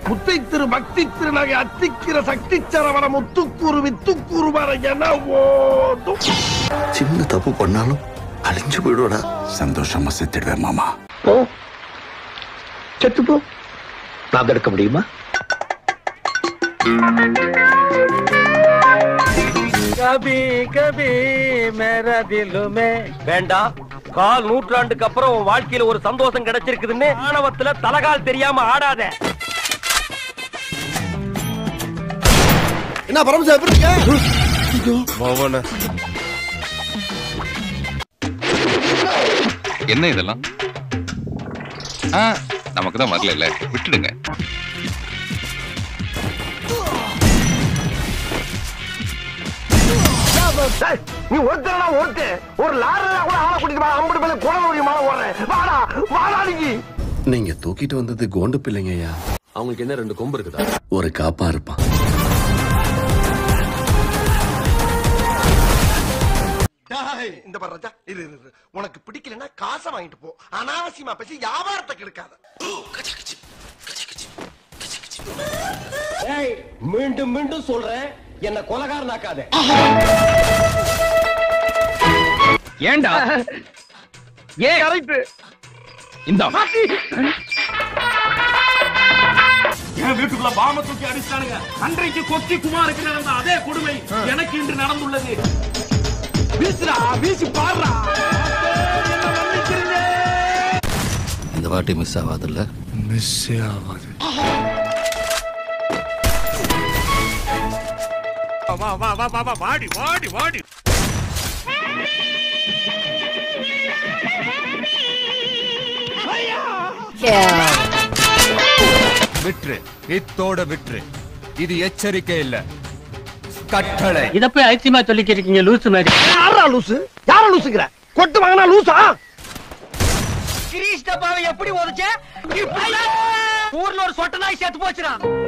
முத்தை திரு பக்தி திருநகை அத்திக்கிற சக்தி சரவண முத்துக்கூறு வித்துக்கூறு வர என ஓடும் சின்ன தப்பு பண்ணாலும் அழிஞ்சு போயிடுவடா சந்தோஷமா செத்துடுவேன் மாமா போ செத்து போ நான் தடுக்க முடியுமா கபி கபி மேரா திலுமே வேண்டாம் கால் நூற்றாண்டுக்கு அப்புறம் உன் வாழ்க்கையில ஒரு சந்தோஷம் கிடைச்சிருக்குதுன்னு ஆணவத்துல தலகால் தெரியாம ஆடாத என்ன பரமசா எப்படி இருக்க என்ன இதெல்லாம் ஆ நமக்கு தான் வரல இல்ல விட்டுடுங்க டேய், நீ ஒருத்தரடா ஒருத்த ஒரு லாரில கூட ஆளை கூட்டிட்டு வா அம்பது பேர் குடநூறி மாலை ஓடுறேன் வாடா வாடா நீ நீங்க தூக்கிட்டு வந்தது கோண்டு பிள்ளைங்கய்யா அவங்களுக்கு என்ன ரெண்டு கொம்பு இருக்குதா ஒரு காப்பா இருப்பான் டேய், இந்த பாரு ராஜா இரு இரு, இரு உனக்கு பிடிக்கலன்னா காசை வாங்கிட்டு போ அனாவசியமா பேசி வியாபாரத்தை கெடுக்காத ஏய், மீண்டும் மீண்டும் சொல்றேன் என்ன கொலகாரனாக்காத ஏண்டா ஏன் கரெக்ட் இந்த என் வீட்டுக்குள்ள பாம தூக்கி அடிச்சானுங்க அன்றைக்கு கொக்கி குமாருக்கு நடந்த அதே கொடுமை எனக்கு இன்று நடந்துள்ளது வீசுடா வீசி பாடுறா இந்த வாட்டி மிஸ் ஆகாதுல்ல வா வா வா வா வா வாடி வாடி வாடி விட்டுரு இத்தோட விட்டுரு இது எச்சரிக்கை இல்ல கட்டளை இத போய் ஐசியமா சொல்லிக்கிறீங்க லூசு மாதிரி யாரா லூசு யாரா லூசுங்கிற கொட்டு வாங்கினா லூசா கிரீஷ் டப்பாவை எப்படி உதச்ச ஊர்ல ஒரு சொட்ட நாய் சேர்த்து போச்சுடா